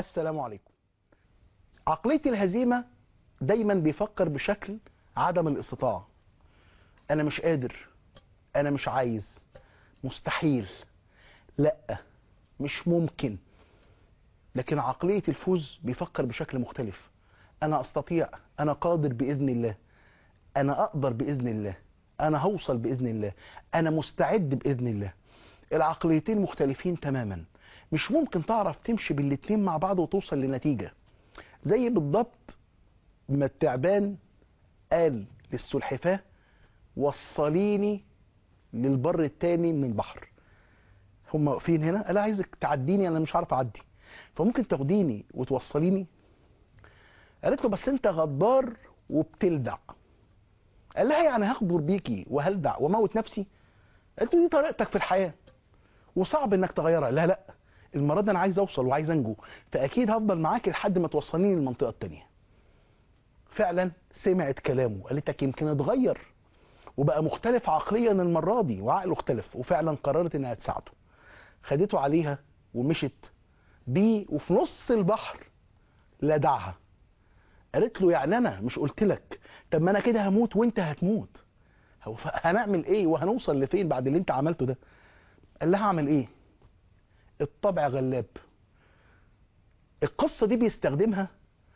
السلام عليكم عقلية الهزيمة دايما بيفكر بشكل عدم الاستطاعة انا مش قادر انا مش عايز مستحيل لا مش ممكن لكن عقلية الفوز بيفكر بشكل مختلف انا استطيع انا قادر باذن الله انا اقدر باذن الله انا هوصل باذن الله انا مستعد باذن الله العقليتين مختلفين تماما مش ممكن تعرف تمشي بالاتنين مع بعض وتوصل لنتيجة زي بالضبط ما التعبان قال للسلحفاة وصليني للبر التاني من البحر هم واقفين هنا قال عايزك تعديني انا مش عارف اعدي فممكن تاخديني وتوصليني قالت له بس انت غدار وبتلدع قال لها يعني هغدر بيكي وهلدع وموت نفسي قالت له دي طريقتك في الحياه وصعب انك تغيرها لا لا المره دي انا عايز اوصل وعايز انجو فاكيد هفضل معاك لحد ما توصليني للمنطقه التانيه فعلا سمعت كلامه قالت لك يمكن اتغير وبقى مختلف عقليا المره دي وعقله اختلف وفعلا قررت انها تساعده خدته عليها ومشت بيه وفي نص البحر لدعها قالت له يعني انا مش قلت لك طب ما انا كده هموت وانت هتموت هو هنعمل ايه وهنوصل لفين بعد اللي انت عملته ده قال لها اعمل ايه الطبع غلاب القصة دي بيستخدمها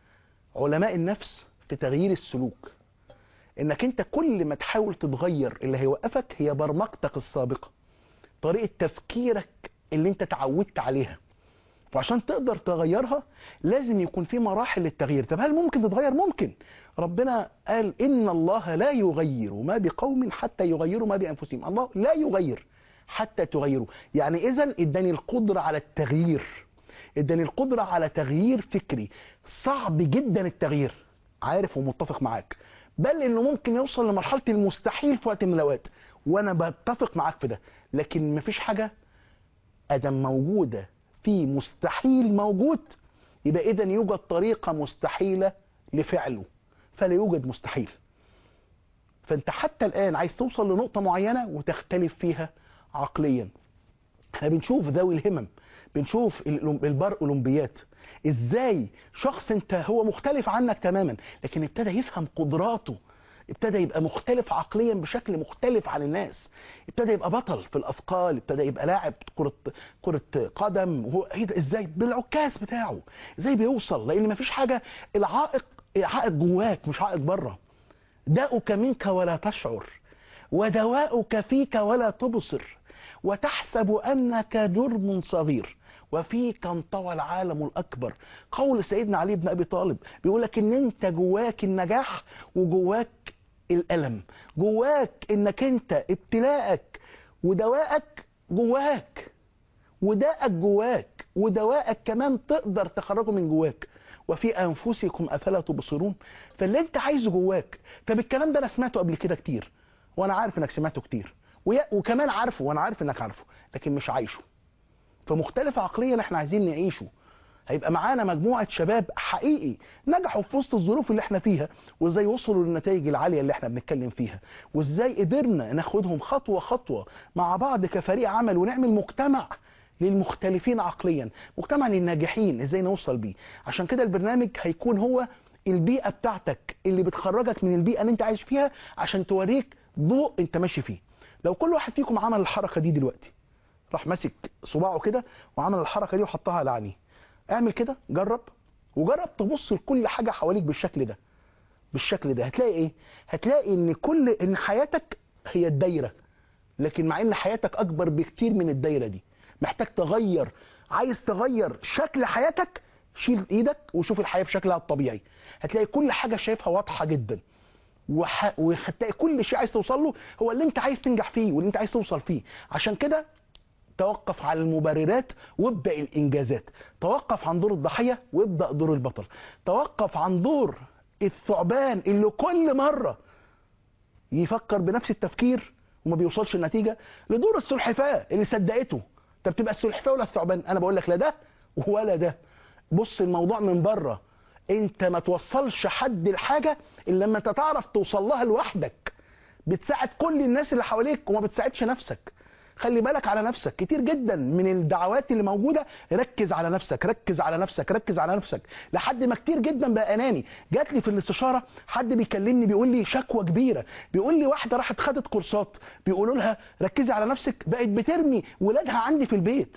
علماء النفس في تغيير السلوك انك انت كل ما تحاول تتغير اللي هيوقفك هي برمجتك السابقة طريقة تفكيرك اللي انت تعودت عليها فعشان تقدر تغيرها لازم يكون في مراحل للتغيير طب هل ممكن تتغير ممكن ربنا قال ان الله لا يغير ما بقوم حتى يغيروا ما بانفسهم الله لا يغير حتى تغيروا يعني اذا اداني القدره على التغيير اداني القدره على تغيير فكري صعب جدا التغيير عارف ومتفق معاك بل انه ممكن يوصل لمرحله المستحيل في وقت من الاوقات وانا بتفق معاك في ده لكن مفيش حاجه ادم موجوده في مستحيل موجود يبقى اذا يوجد طريقه مستحيله لفعله فلا يوجد مستحيل فانت حتى الان عايز توصل لنقطه معينه وتختلف فيها عقليا احنا بنشوف ذوي الهمم بنشوف البر اولمبيات ازاي شخص انت هو مختلف عنك تماما لكن ابتدى يفهم قدراته ابتدى يبقى مختلف عقليا بشكل مختلف عن الناس ابتدى يبقى بطل في الاثقال ابتدى يبقى لاعب كره كره قدم وهو ايه ده ازاي بالعكاز بتاعه ازاي بيوصل لان مفيش حاجه العائق عائق جواك مش عائق بره داؤك منك ولا تشعر ودواؤك فيك ولا تبصر وتحسب انك جرم صغير وفيك انطوى العالم الاكبر قول سيدنا علي بن ابي طالب بيقول لك ان انت جواك النجاح وجواك الالم جواك انك انت ابتلاءك ودوائك جواك وداءك جواك ودوائك كمان تقدر تخرجه من جواك وفي انفسكم افلا تبصرون فاللي انت عايزه جواك طب الكلام ده انا سمعته قبل كده كتير وانا عارف انك سمعته كتير وكمان عارفه وانا عارف انك عارفه لكن مش عايشه فمختلف عقليا احنا عايزين نعيشه هيبقى معانا مجموعة شباب حقيقي نجحوا في وسط الظروف اللي احنا فيها وازاي وصلوا للنتائج العالية اللي احنا بنتكلم فيها وازاي قدرنا ناخدهم خطوة خطوة مع بعض كفريق عمل ونعمل مجتمع للمختلفين عقليا مجتمع للناجحين ازاي نوصل بيه عشان كده البرنامج هيكون هو البيئة بتاعتك اللي بتخرجك من البيئة اللي انت عايش فيها عشان توريك ضوء انت ماشي فيه لو كل واحد فيكم عمل الحركة دي دلوقتي راح ماسك صباعه كده وعمل الحركة دي وحطها على عينيه اعمل كده جرب وجرب تبص لكل حاجة حواليك بالشكل ده بالشكل ده هتلاقي ايه هتلاقي ان كل ان حياتك هي الدايرة لكن مع ان حياتك اكبر بكتير من الدايرة دي محتاج تغير عايز تغير شكل حياتك شيل ايدك وشوف الحياة بشكلها الطبيعي هتلاقي كل حاجة شايفها واضحة جدا وح... وهتلاقي كل شيء عايز توصل له هو اللي انت عايز تنجح فيه واللي انت عايز توصل فيه عشان كده توقف على المبررات وابدا الانجازات توقف عن دور الضحيه وابدا دور البطل توقف عن دور الثعبان اللي كل مره يفكر بنفس التفكير وما بيوصلش النتيجه لدور السلحفاه اللي صدقته طب تبقى السلحفاه ولا الثعبان انا بقول لك لا ده ولا ده بص الموضوع من بره انت ما توصلش حد لحاجه الا لما انت تعرف توصل لها لوحدك بتساعد كل الناس اللي حواليك وما بتساعدش نفسك خلي بالك على نفسك كتير جدا من الدعوات اللي موجوده ركز على نفسك ركز على نفسك ركز على نفسك لحد ما كتير جدا بقى اناني جات لي في الاستشاره حد بيكلمني بيقول لي شكوى كبيره بيقول لي واحده راحت خدت كورسات بيقولوا لها ركزي على نفسك بقت بترمي ولادها عندي في البيت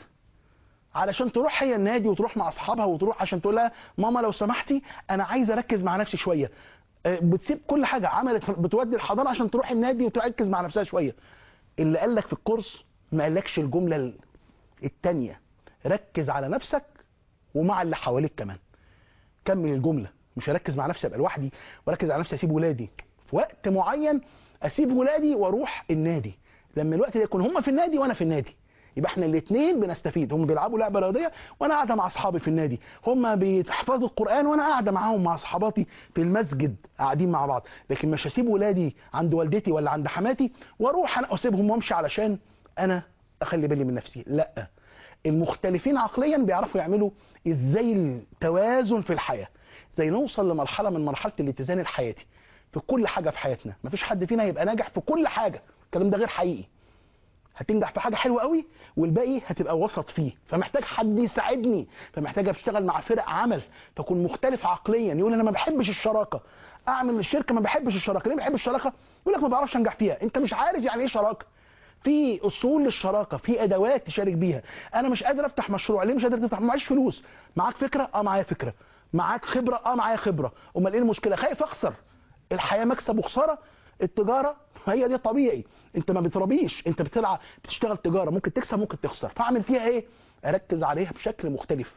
علشان تروح هي النادي وتروح مع اصحابها وتروح عشان تقول لها ماما لو سمحتي انا عايزه اركز مع نفسي شويه آه، بتسيب كل حاجه عملت بتودي الحضانه عشان تروح النادي وتركز مع نفسها شويه اللي قال لك في الكورس ما قالكش الجمله ال- التانية ركز على نفسك ومع اللي حواليك كمان كمل الجمله مش هركز مع نفسي ابقى لوحدي واركز على نفسي اسيب ولادي في وقت معين اسيب ولادي واروح النادي لما الوقت ده يكون هم في النادي وانا في النادي يبقى احنا الاثنين بنستفيد هم بيلعبوا لعبه رياضيه وانا قاعده مع اصحابي في النادي هم بيحفظوا القران وانا قاعده معاهم مع اصحاباتي في المسجد قاعدين مع بعض لكن مش هسيب ولادي عند والدتي ولا عند حماتي واروح انا اسيبهم وامشي علشان انا اخلي بالي من نفسي لا المختلفين عقليا بيعرفوا يعملوا ازاي التوازن في الحياه زي نوصل لمرحله من مرحله الاتزان الحياتي في كل حاجه في حياتنا مفيش حد فينا هيبقى ناجح في كل حاجه الكلام ده غير حقيقي هتنجح في حاجه حلوه قوي والباقي هتبقى وسط فيه فمحتاج حد يساعدني فمحتاج اشتغل مع فرق عمل فاكون مختلف عقليا يقول انا ما بحبش الشراكه اعمل الشركه ما بحبش الشراكه ليه ما بحبش الشراكه يقول لك ما بعرفش انجح فيها انت مش عارف يعني ايه شراكه في اصول للشراكه في ادوات تشارك بيها انا مش قادر افتح مشروع ليه مش قادر تفتح معيش فلوس معاك فكره اه معايا فكره معاك خبره اه معايا خبره امال ايه المشكله خايف اخسر الحياه مكسب وخساره التجاره هي دي طبيعي انت ما بتربيش انت بتلعب بتشتغل تجاره ممكن تكسب ممكن تخسر فاعمل فيها ايه اركز عليها بشكل مختلف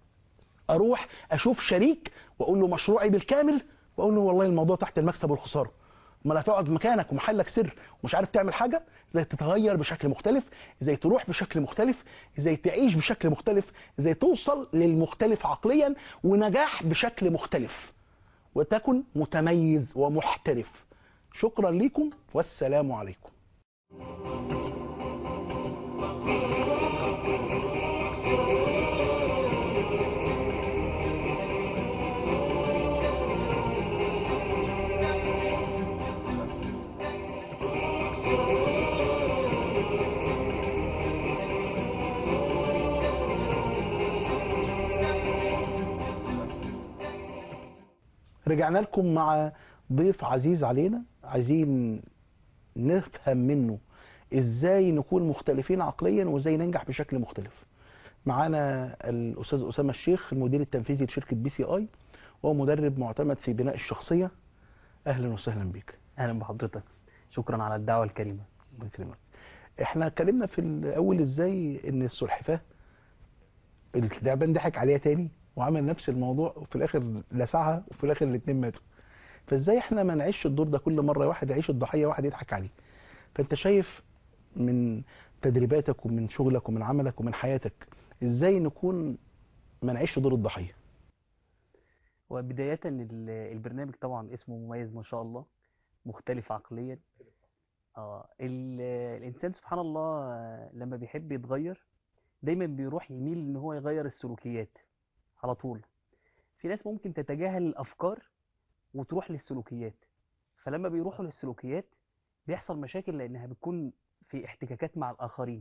اروح اشوف شريك واقول له مشروعي بالكامل واقول له والله الموضوع تحت المكسب والخساره امال هتقعد مكانك ومحلك سر ومش عارف تعمل حاجه ازاي تتغير بشكل مختلف ازاي تروح بشكل مختلف ازاي تعيش بشكل مختلف ازاي توصل للمختلف عقليا ونجاح بشكل مختلف وتكن متميز ومحترف شكرا لكم والسلام عليكم رجعنا لكم مع ضيف عزيز علينا عايزين نفهم منه ازاي نكون مختلفين عقليا وازاي ننجح بشكل مختلف معانا الاستاذ اسامه الشيخ المدير التنفيذي لشركه بي سي اي وهو مدرب معتمد في بناء الشخصيه اهلا وسهلا بيك اهلا بحضرتك شكرا على الدعوه الكريمه الله يكرمك احنا اتكلمنا في الاول ازاي ان السلحفاه التعبان ضحك عليها تاني وعمل نفس الموضوع وفي الاخر لسعها وفي الاخر الاثنين ماتوا فازاي احنا ما نعيش الدور ده كل مره واحد يعيش الضحيه واحد يضحك عليه فانت شايف من تدريباتك ومن شغلك ومن عملك ومن حياتك ازاي نكون ما نعيش دور الضحيه وبدايه ال- البرنامج طبعا اسمه مميز ما شاء الله مختلف عقليا اه ال- الانسان سبحان الله آه، لما بيحب يتغير دايما بيروح يميل ان هو يغير السلوكيات على طول في ناس ممكن تتجاهل الافكار وتروح للسلوكيات فلما بيروحوا للسلوكيات بيحصل مشاكل لانها بتكون في احتكاكات مع الاخرين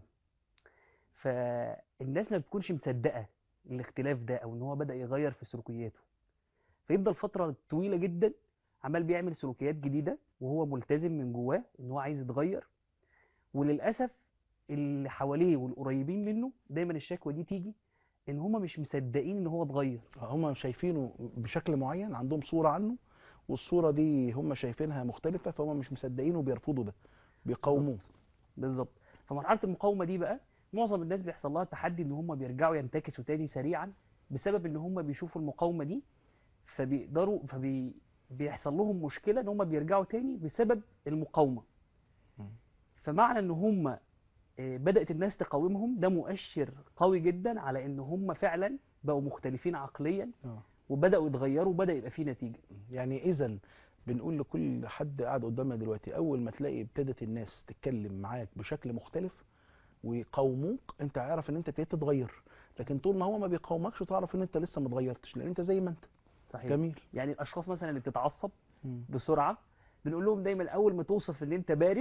فالناس ما بتكونش مصدقه الاختلاف ده او ان هو بدأ يغير في سلوكياته فيفضل فترة طويلة جدا عمال بيعمل سلوكيات جديدة وهو ملتزم من جواه ان هو عايز يتغير وللأسف اللي حواليه والقريبين منه دايما الشكوى دي تيجي ان هما مش مصدقين ان هو اتغير هم شايفينه بشكل معين عندهم صوره عنه والصوره دي هم شايفينها مختلفه فهم مش مصدقينه وبيرفضوا ده بيقاوموه بالظبط فمرحلة المقاومة دي بقى معظم الناس بيحصل لها تحدي ان هم بيرجعوا ينتكسوا تاني سريعا بسبب ان هم بيشوفوا المقاومة دي فبيقدروا فبي بيحصل لهم مشكلة ان هم بيرجعوا تاني بسبب المقاومة مم. فمعنى ان هم آه، بدأت الناس تقاومهم ده مؤشر قوي جدا على ان هم فعلا بقوا مختلفين عقليا آه. وبدأوا يتغيروا وبدأ يبقى فيه نتيجة يعني اذا بنقول لكل حد قاعد قدامنا دلوقتي اول ما تلاقي ابتدت الناس تتكلم معاك بشكل مختلف ويقاوموك انت عارف ان انت ابتديت تتغير لكن طول ما هو ما بيقاومكش تعرف ان انت لسه ما اتغيرتش لان انت زي ما انت صحيح جميل يعني الاشخاص مثلا اللي بتتعصب مم. بسرعة بنقول لهم دايما اول ما توصف ان انت بارد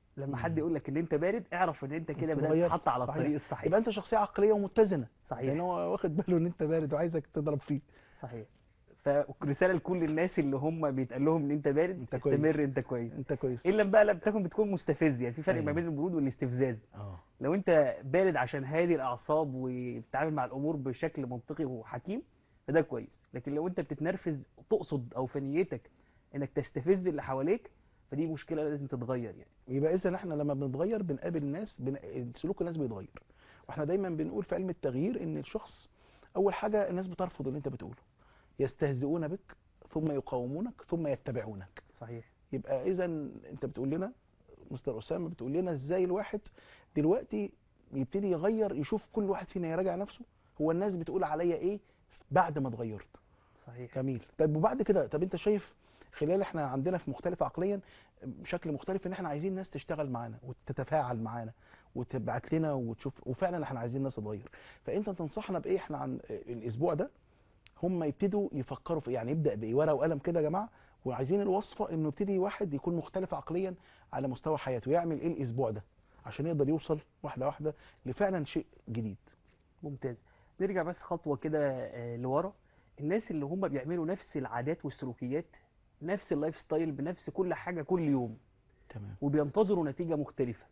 لما حد مم. يقول لك ان انت بارد اعرف ان انت كده بدات اتغيرت. تتحط على صحيح. الطريق الصحيح يبقى انت شخصيه عقليه ومتزنه صحيح لان هو واخد باله ان انت بارد وعايزك تضرب فيه صحيح فرساله لكل الناس اللي هم بيتقال لهم ان انت بارد انت كويس. استمر انت كويس انت كويس الا بقى لما بتكون بتكون مستفز يعني في فرق ما أيوة. بين البرود والاستفزاز اه لو انت بارد عشان هادي الاعصاب وبتتعامل مع الامور بشكل منطقي وحكيم فده كويس لكن لو انت بتتنرفز تقصد او في نيتك انك تستفز اللي حواليك فدي مشكله لازم تتغير يعني يبقى اذا احنا لما بنتغير بنقابل ناس بن... سلوك الناس بيتغير واحنا دايما بنقول في علم التغيير ان الشخص اول حاجه الناس بترفض اللي انت بتقوله يستهزئون بك ثم يقاومونك ثم يتبعونك صحيح يبقى اذا انت بتقول لنا مستر اسامه بتقول لنا ازاي الواحد دلوقتي يبتدي يغير يشوف كل واحد فينا يراجع نفسه هو الناس بتقول عليا ايه بعد ما اتغيرت صحيح جميل طيب وبعد كده طب انت شايف خلال احنا عندنا في مختلف عقليا بشكل مختلف ان احنا عايزين ناس تشتغل معانا وتتفاعل معانا وتبعت لنا وتشوف وفعلا احنا عايزين ناس تتغير فانت تنصحنا بايه احنا عن الاسبوع ده هم يبتدوا يفكروا في يعني يبدا بايه ورقه وقلم كده يا جماعه وعايزين الوصفه انه يبتدي واحد يكون مختلف عقليا على مستوى حياته يعمل ايه الاسبوع ده عشان يقدر يوصل واحده واحده لفعلا شيء جديد ممتاز نرجع بس خطوه كده آه، لورا الناس اللي هم بيعملوا نفس العادات والسلوكيات نفس اللايف ستايل بنفس كل حاجه كل يوم تمام وبينتظروا نتيجه مختلفه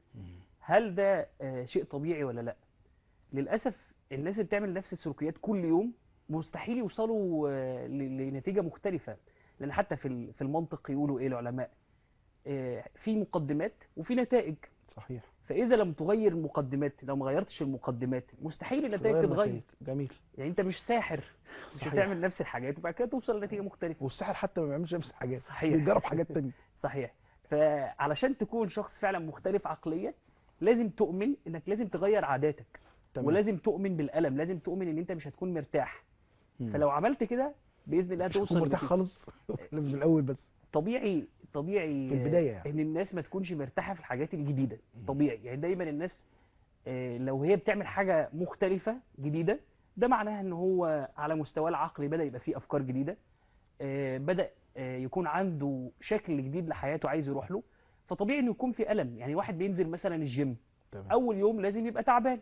هل ده آه، شيء طبيعي ولا لا للاسف الناس اللي بتعمل نفس السلوكيات كل يوم مستحيل يوصلوا آه، ل- لنتيجه مختلفه لان حتى في ال- في المنطق يقولوا ايه العلماء آه، في مقدمات وفي نتائج صحيح فاذا لم تغير المقدمات لو ما غيرتش المقدمات مستحيل النتائج تغير تتغير نتائج. جميل يعني انت مش ساحر مش صحيح. هتعمل نفس الحاجات وبعد كده توصل لنتيجه مختلفه والسحر حتى ما بيعملش نفس الحاجات صحيح بيجرب حاجات تانية صحيح فعلشان تكون شخص فعلا مختلف عقليا لازم تؤمن انك لازم تغير عاداتك تمام. ولازم تؤمن بالألم لازم تؤمن ان انت مش هتكون مرتاح مم. فلو عملت كده باذن الله مش هتكون توصل مرتاح لنتيجة. خالص ولا من الاول بس طبيعي طبيعي في البداية يعني. ان الناس ما تكونش مرتاحه في الحاجات الجديده مم. طبيعي يعني دايما الناس آه، لو هي بتعمل حاجه مختلفه جديده ده معناها ان هو على مستواه العقلي بدا يبقى فيه افكار جديده آه، بدا آه، يكون عنده شكل جديد لحياته عايز يروح له فطبيعي انه يكون في الم يعني واحد بينزل مثلا الجيم تمام اول يوم لازم يبقى تعبان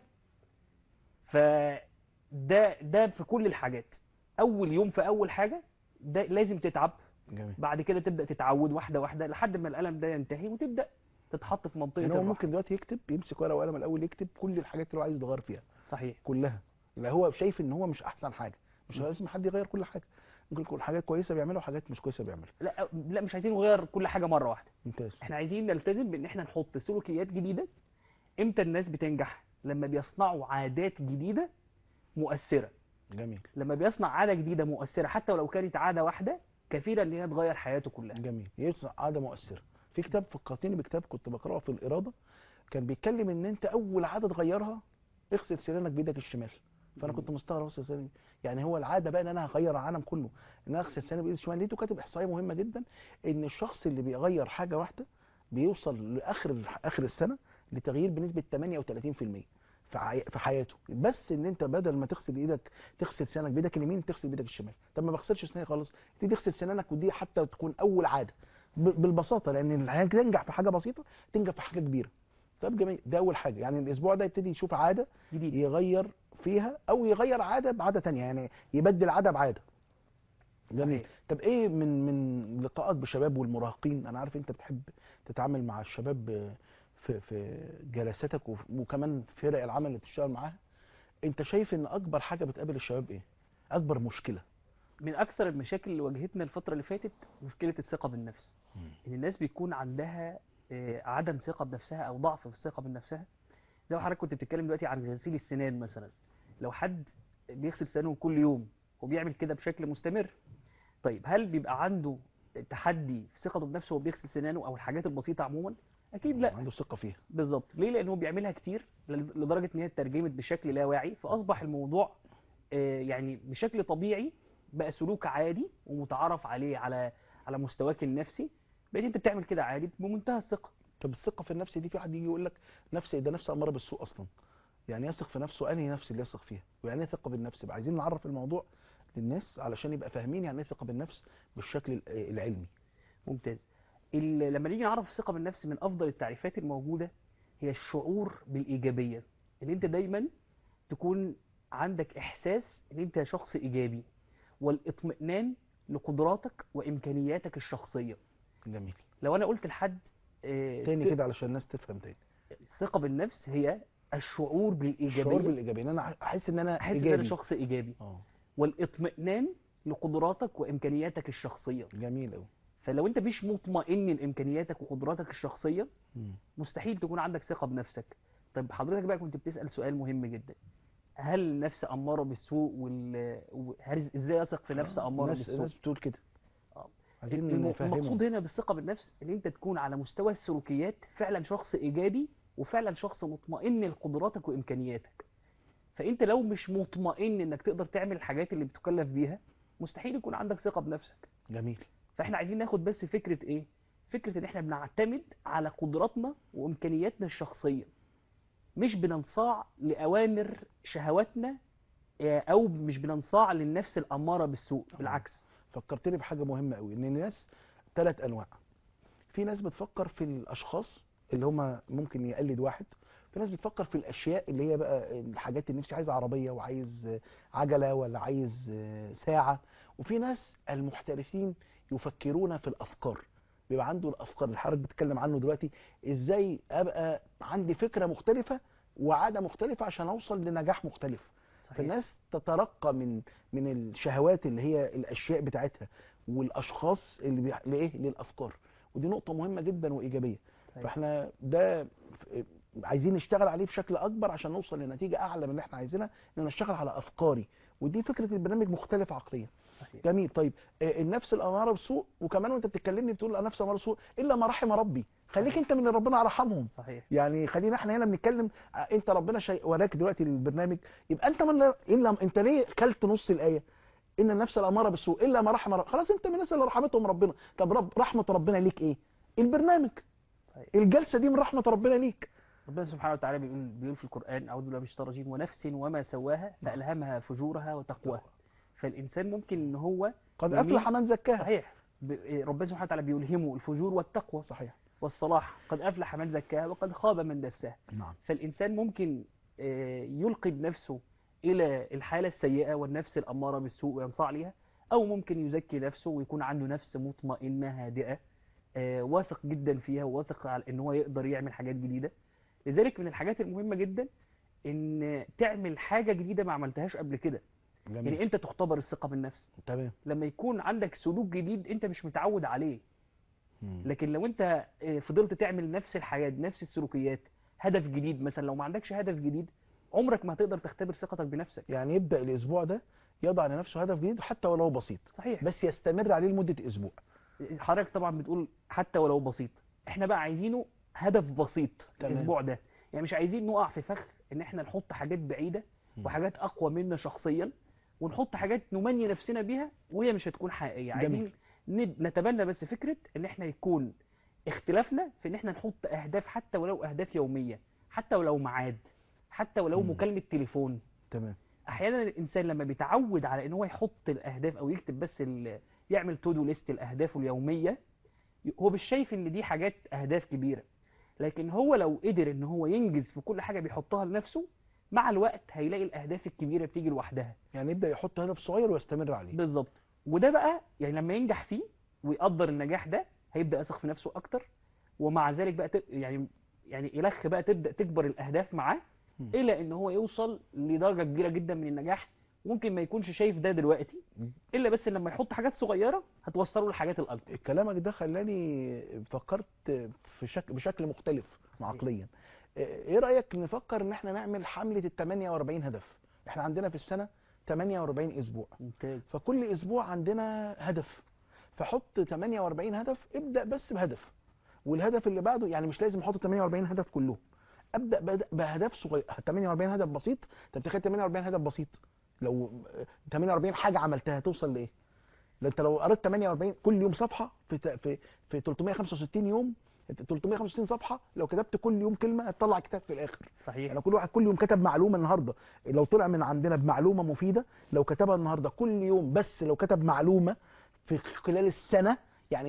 فده ده في كل الحاجات اول يوم في اول حاجه ده لازم تتعب جميل بعد كده تبدا تتعود واحده واحده لحد ما الالم ده ينتهي وتبدا تتحط في منطقه يعني هو الراحه ممكن دلوقتي يكتب يمسك ورقه وقلم الاول يكتب كل الحاجات اللي هو عايز يغير فيها صحيح كلها لا هو شايف ان هو مش احسن حاجه مش م. لازم حد يغير كل حاجه ممكن يكون حاجات كويسه بيعملها وحاجات مش كويسه بيعملها لا لا مش عايزين نغير كل حاجه مره واحده ممتاز احنا عايزين نلتزم بان احنا نحط سلوكيات جديده امتى الناس بتنجح لما بيصنعوا عادات جديده مؤثره جميل لما بيصنع عاده جديده مؤثره حتى ولو كانت عاده واحده كفيله ان هي تغير حياته كلها جميل يصنع عاده مؤثره في كتاب فكرتني بكتاب كنت بقراه في الاراده كان بيتكلم ان انت اول عاده تغيرها اغسل سنانك بايدك الشمال فانا مم. كنت مستغرب اغسل سناني يعني هو العاده بقى ان انا هغير العالم كله ان انا اغسل سناني بايدي الشمال لقيته كاتب احصائيه مهمه جدا ان الشخص اللي بيغير حاجه واحده بيوصل لاخر اخر السنه لتغيير بنسبه 38% في عي- في حياته بس ان انت بدل ما تغسل ايدك تغسل سنانك بايدك اليمين تغسل بايدك الشمال طب ما بغسلش سناني خالص تبتدي تغسل سنانك ودي حتى تكون اول عاده ب- بالبساطه لان الحياه تنجح في حاجه بسيطه تنجح في حاجه كبيره طب جميل ده اول حاجه يعني الاسبوع ده يبتدي يشوف عاده جديد يغير فيها او يغير عاده بعاده تانية يعني يبدل عاده بعاده جميل صحيح. طب ايه من من لقاءات بشباب والمراهقين انا عارف انت بتحب تتعامل مع الشباب في في جلساتك وف- وكمان فرق العمل اللي بتشتغل معاها انت شايف ان اكبر حاجه بتقابل الشباب ايه اكبر مشكله من اكثر المشاكل اللي واجهتنا الفتره اللي فاتت مشكله الثقه بالنفس ان الناس بيكون عندها آه، عدم ثقه بنفسها او ضعف في الثقه بنفسها زي ما حضرتك كنت بتتكلم دلوقتي عن غسيل السنان مثلا لو حد بيغسل سنانه كل يوم وبيعمل كده بشكل مستمر طيب هل بيبقى عنده تحدي في ثقته بنفسه وهو بيغسل سنانه او الحاجات البسيطه عموما اكيد لا عنده ثقه فيها بالظبط ليه لان هو بيعملها كتير لدرجه ان هي اترجمت بشكل لا واعي فاصبح الموضوع آه، يعني بشكل طبيعي بقى سلوك عادي ومتعارف عليه على على مستواك النفسي بقيت انت بتعمل كده عادي بمنتهى الثقه طب الثقه في النفس دي في حد يجي يقول لك نفسي ده نفس اماره بالسوء اصلا يعني يثق في نفسه انهي نفس اللي يثق فيها ويعني ايه ثقه بالنفس يبقى عايزين نعرف الموضوع للناس علشان يبقى فاهمين يعني ايه ثقه بالنفس بالشكل ال- العلمي ممتاز ال- لما نيجي نعرف الثقة بالنفس من أفضل التعريفات الموجودة هي الشعور بالإيجابية إن أنت دايما تكون عندك إحساس إن أنت شخص إيجابي والاطمئنان لقدراتك وإمكانياتك الشخصية جميل لو أنا قلت لحد آه، تاني ت- كده علشان الناس تفهم تاني الثقة بالنفس هي الشعور بالإيجابية الشعور بالايجابيه ان انا احس ان انا أحس إن ايجابي أنا شخص إيجابي اه والاطمئنان لقدراتك وإمكانياتك الشخصية جميل قوي فلو أنت مش مطمئن لإمكانياتك وقدراتك الشخصية مستحيل تكون عندك ثقة بنفسك طيب حضرتك بقى كنت بتسأل سؤال مهم جدا هل النفس أمارة بالسوء وال... وهل ازاي أثق في نفس أمارة الناس بالسوء الناس بتقول كده آه. عايزين الم- نفهمهم المقصود هنا بالثقة بالنفس ان انت تكون على مستوى السلوكيات فعلا شخص ايجابي وفعلا شخص مطمئن لقدراتك وامكانياتك فانت لو مش مطمئن انك تقدر تعمل الحاجات اللي بتكلف بيها مستحيل يكون عندك ثقة بنفسك جميل فاحنا عايزين ناخد بس فكرة ايه فكرة ان احنا بنعتمد على قدراتنا وامكانياتنا الشخصية مش بننصاع لأوامر شهواتنا آه، او مش بننصاع للنفس الأمارة بالسوء آه. بالعكس فكرتني بحاجه مهمه قوي ان الناس ثلاث انواع في ناس بتفكر في الاشخاص اللي هم ممكن يقلد واحد في ناس بتفكر في الاشياء اللي هي بقى الحاجات اللي نفسي عايز عربيه وعايز عجله ولا عايز ساعه وفي ناس المحترفين يفكرون في الافكار بيبقى عنده الافكار اللي حضرتك بتتكلم عنه دلوقتي ازاي ابقى عندي فكره مختلفه وعاده مختلفه عشان اوصل لنجاح مختلف فالناس تترقى من من الشهوات اللي هي الاشياء بتاعتها والاشخاص اللي بي... لايه للافكار ودي نقطه مهمه جدا وايجابيه صحيح. فاحنا ده ف- عايزين نشتغل عليه بشكل اكبر عشان نوصل لنتيجه اعلى من اللي احنا عايزينها ان نشتغل على افكاري ودي فكره البرنامج مختلف عقليا صحيح. جميل طيب آه، النفس الاماره بالسوء وكمان وانت بتتكلمني بتقول النفس الاماره بالسوء الا ما رحم ربي خليك انت من اللي ربنا رحمهم صحيح يعني خلينا احنا هنا بنتكلم آه، انت ربنا شيء وراك دلوقتي البرنامج يبقى انت من الا انت ليه كلت نص الايه ان النفس الاماره بالسوء الا ما رحم رب خلاص انت من الناس اللي رحمتهم ربنا طب رب رحمه ربنا ليك ايه البرنامج صحيح. الجلسه دي من رحمه ربنا ليك ربنا سبحانه وتعالى بيقول بيقول في القرآن أعوذ بالله من الشيطان الرجيم ونفس وما سواها نعم. فألهمها فجورها وتقواها فالإنسان ممكن إن هو قد جميل. افلح من زكاها صحيح ب- ربنا سبحانه وتعالى بيلهمه الفجور والتقوى صحيح والصلاح قد أفلح من زكاها وقد خاب من دساها نعم فالإنسان ممكن آه، يلقي بنفسه إلى الحالة السيئة والنفس الأمارة بالسوء وينصاع ليها أو ممكن يزكي نفسه ويكون عنده نفس مطمئنة هادئة آه، واثق جدا فيها وواثق على إن هو يقدر يعمل حاجات جديدة لذلك من الحاجات المهمة جدا إن تعمل حاجة جديدة ما عملتهاش قبل كده جميل يعني أنت تختبر الثقة بالنفس تمام لما يكون عندك سلوك جديد أنت مش متعود عليه مم. لكن لو انت آه، فضلت تعمل نفس الحاجات نفس السلوكيات هدف جديد مثلا لو ما عندكش هدف جديد عمرك ما هتقدر تختبر ثقتك بنفسك يعني يبدا الاسبوع ده يضع لنفسه هدف جديد حتى ولو بسيط صحيح بس يستمر عليه لمده اسبوع حضرتك طبعا بتقول حتى ولو بسيط احنا بقى عايزينه هدف بسيط تمام. الاسبوع ده يعني مش عايزين نقع في فخ ان احنا نحط حاجات بعيدة مم. وحاجات اقوى منا شخصيا ونحط حاجات نمني نفسنا بيها وهي مش هتكون حقيقية عايزين جميل. ند- نتبنى بس فكرة ان احنا يكون اختلافنا في ان احنا نحط اهداف حتى ولو اهداف يومية حتى ولو ميعاد حتى ولو مم. مكالمة تليفون تمام احيانا الانسان لما بيتعود على ان هو يحط الاهداف او يكتب بس ال... يعمل تو دو ليست الاهداف اليوميه هو مش شايف ان دي حاجات اهداف كبيره لكن هو لو قدر ان هو ينجز في كل حاجه بيحطها لنفسه مع الوقت هيلاقي الاهداف الكبيره بتيجي لوحدها يعني يبدا يحط هدف صغير ويستمر عليه بالظبط وده بقى يعني لما ينجح فيه ويقدر النجاح ده هيبدا يثق في نفسه اكتر ومع ذلك بقى ت... يعني يعني الخ بقى تبدا تكبر الاهداف معاه مم. الى ان هو يوصل لدرجه كبيره جدا من النجاح ممكن ما يكونش شايف ده دلوقتي مم. الا بس لما يحط حاجات صغيره هتوصله للحاجات الاكبر كلامك ده خلاني فكرت في شكل بشكل مختلف عقليا ايه رايك نفكر ان احنا نعمل حمله ال 48 هدف احنا عندنا في السنه 48 اسبوع ممتاز فكل اسبوع عندنا هدف فحط 48 هدف ابدا بس بهدف والهدف اللي بعده يعني مش لازم احط 48 هدف كلهم ابدا بد- باهداف صغيره 48 هدف بسيط طب تخيل 48 هدف بسيط لو 48 حاجه عملتها توصل لايه ده انت لو قريت 48 كل يوم صفحه في ت- في في 365 يوم 365 صفحه لو كتبت كل يوم كلمه هتطلع كتاب في الاخر صحيح يعني كل واحد كل يوم كتب معلومه النهارده لو طلع من عندنا بمعلومه مفيده لو كتبها النهارده كل يوم بس لو كتب معلومه في خلال السنه يعني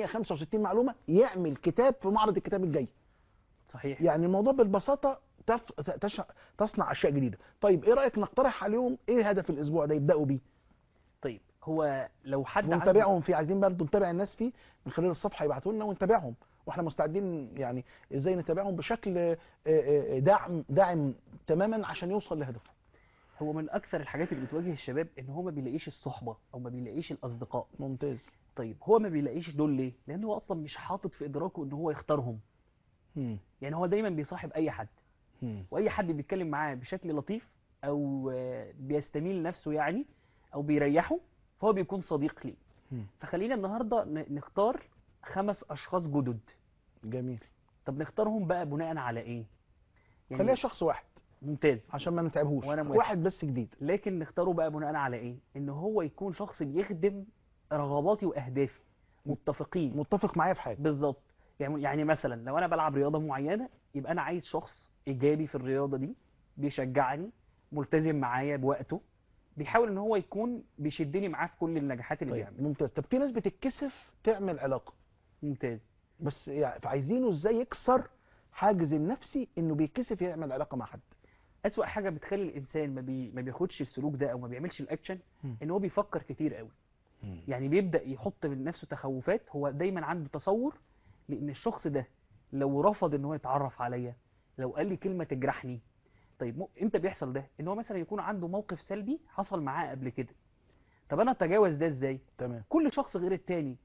365 معلومه يعمل كتاب في معرض الكتاب الجاي صحيح يعني الموضوع بالبساطه تف... تش... تصنع اشياء جديده طيب ايه رايك نقترح عليهم ايه هدف الاسبوع ده يبداوا بيه طيب هو لو حد عنده ونتابعهم فيه عايزين برضه نتابع الناس فيه من خلال الصفحه يبعتوا لنا ونتابعهم واحنا مستعدين يعني ازاي نتابعهم بشكل آه، آه، داعم داعم تماما عشان يوصل لهدفه هو من اكثر الحاجات اللي بتواجه الشباب ان هو ما بيلاقيش الصحبه او ما بيلاقيش الاصدقاء ممتاز طيب هو ما بيلاقيش دول ليه لان هو اصلا مش حاطط في ادراكه ان هو يختارهم مم. يعني هو دايما بيصاحب اي حد مم. واي حد بيتكلم معاه بشكل لطيف او آه، بيستميل نفسه يعني او بيريحه فهو بيكون صديق ليه مم. فخلينا النهارده ن- نختار خمس اشخاص جدد جميل طب نختارهم بقى بناء على ايه خليها شخص واحد ممتاز عشان ما نتعبهوش وأنا موافق. واحد بس جديد لكن نختاره بقى بناء على ايه ان هو يكون شخص بيخدم رغباتي واهدافي متفقين متفق معايا في حاجه بالظبط يعني يعني مثلا لو انا بلعب رياضه معينه يبقى انا عايز شخص ايجابي في الرياضه دي بيشجعني ملتزم معايا بوقته بيحاول ان هو يكون بيشدني معاه في كل النجاحات اللي طيب بيعملها ممتاز طب في ناس بتتكسف تعمل علاقه ممتاز بس يعني فعايزينه ازاي يكسر حاجز النفسي انه بيتكسف يعمل علاقه مع حد اسوأ حاجه بتخلي الانسان ما, بي... ما بياخدش السلوك ده او ما بيعملش الاكشن مم. ان هو بيفكر كتير قوي يعني بيبدأ يحط من نفسه تخوفات هو دايما عنده تصور لان الشخص ده لو رفض ان هو يتعرف عليا لو قال لي كلمة تجرحني طيب مو- امتى بيحصل ده ان هو مثلا يكون عنده موقف سلبي حصل معاه قبل كده طب انا اتجاوز ده ازاي تمام كل شخص غير التاني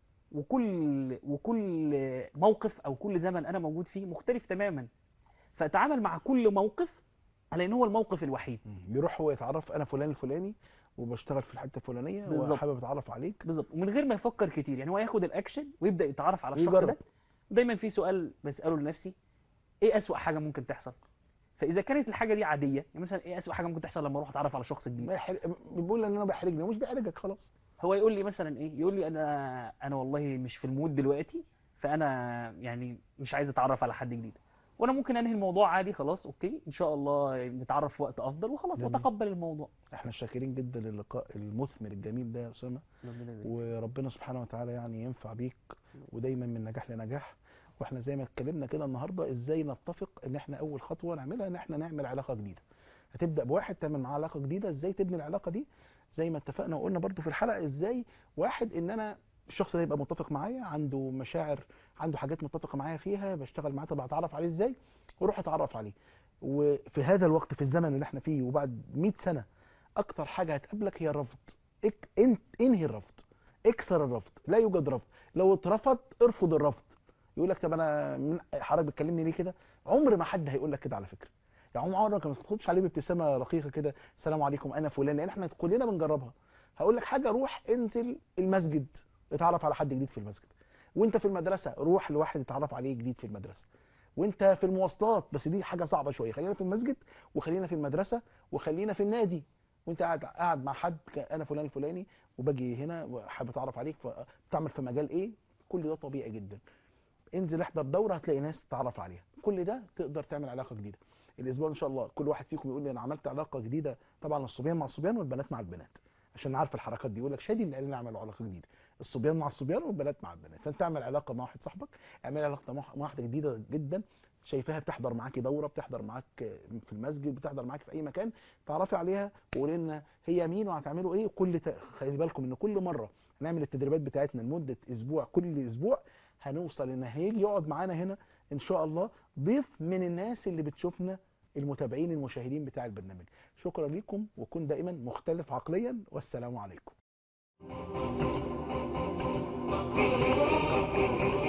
وكل وكل موقف او كل زمن انا موجود فيه مختلف تماما فاتعامل مع كل موقف على ان هو الموقف الوحيد بيروح هو يتعرف انا فلان الفلاني وبشتغل في الحته الفلانيه بالظبط. وحابب اتعرف عليك بالظبط ومن غير ما يفكر كتير يعني هو ياخد الاكشن ويبدا يتعرف على الشخص ويجرب. ده دايما في سؤال بساله لنفسي ايه اسوأ حاجه ممكن تحصل فاذا كانت الحاجه دي عاديه يعني مثلا ايه اسوأ حاجه ممكن تحصل لما اروح اتعرف على شخص جديد ما يحرج بيقول ان انا بحرجني مش بيحرجك خلاص هو يقول لي مثلا ايه يقول لي انا انا والله مش في المود دلوقتي فانا يعني مش عايز اتعرف على حد جديد وانا ممكن انهي الموضوع عادي خلاص اوكي ان شاء الله نتعرف في وقت افضل وخلاص جميل. واتقبل الموضوع احنا شاكرين جدا للقاء المثمر الجميل ده يا اسامه وربنا سبحانه وتعالى يعني ينفع بيك ودايما من نجاح لنجاح واحنا زي ما اتكلمنا كده النهارده ازاي نتفق ان احنا اول خطوه نعملها ان احنا نعمل علاقه جديده هتبدا بواحد تعمل معاه علاقه جديده ازاي تبني العلاقه دي زي ما اتفقنا وقلنا برضو في الحلقه ازاي واحد ان انا الشخص ده يبقى متفق معايا عنده مشاعر عنده حاجات متفق معايا فيها بشتغل معاه طب اتعرف عليه ازاي واروح اتعرف عليه وفي هذا الوقت في الزمن اللي احنا فيه وبعد 100 سنه اكتر حاجه هتقابلك هي الرفض اك انت انهي الرفض اكسر الرفض لا يوجد رفض لو اترفض ارفض الرفض يقول لك طب انا من- حضرتك بتكلمني ليه كده عمر ما حد هيقول لك كده على فكره يعني عمرك ما تاخدش عليه بابتسامه رقيقه كده السلام عليكم انا فلان لان احنا كلنا بنجربها هقول لك حاجه روح انزل المسجد اتعرف على حد جديد في المسجد وانت في المدرسه روح لواحد اتعرف عليه جديد في المدرسه وانت في المواصلات بس دي حاجه صعبه شويه خلينا في المسجد وخلينا في المدرسه وخلينا في النادي وانت قاعد قاعد مع حد ك- انا فلان الفلاني وباجي هنا وحابب اتعرف عليك ف- بتعمل في مجال ايه كل ده طبيعي جدا انزل احضر دوره هتلاقي ناس تتعرف عليها كل ده تقدر تعمل علاقه جديده الاسبوع ان شاء الله كل واحد فيكم يقول لي انا عملت علاقه جديده طبعا الصبيان مع الصبيان والبنات مع البنات عشان عارف الحركات دي يقول لك شادي اللي قال لنا اعمل علاقه جديده الصبيان مع الصبيان والبنات مع البنات فانت اعمل علاقه مع واحد صاحبك اعمل علاقه مع مع واحده جديده جدا شايفاها بتحضر معاكي دوره بتحضر معاك في المسجد بتحضر معاك في اي مكان تعرفي عليها وقولي لنا هي مين وهتعملوا ايه كل ت... خلي بالكم ان كل مره هنعمل التدريبات بتاعتنا لمده اسبوع كل اسبوع هنوصل ان هيجي يقعد معانا هنا ان شاء الله ضيف من الناس اللي بتشوفنا المتابعين المشاهدين بتاع البرنامج شكرا لكم وكن دائما مختلف عقليا والسلام عليكم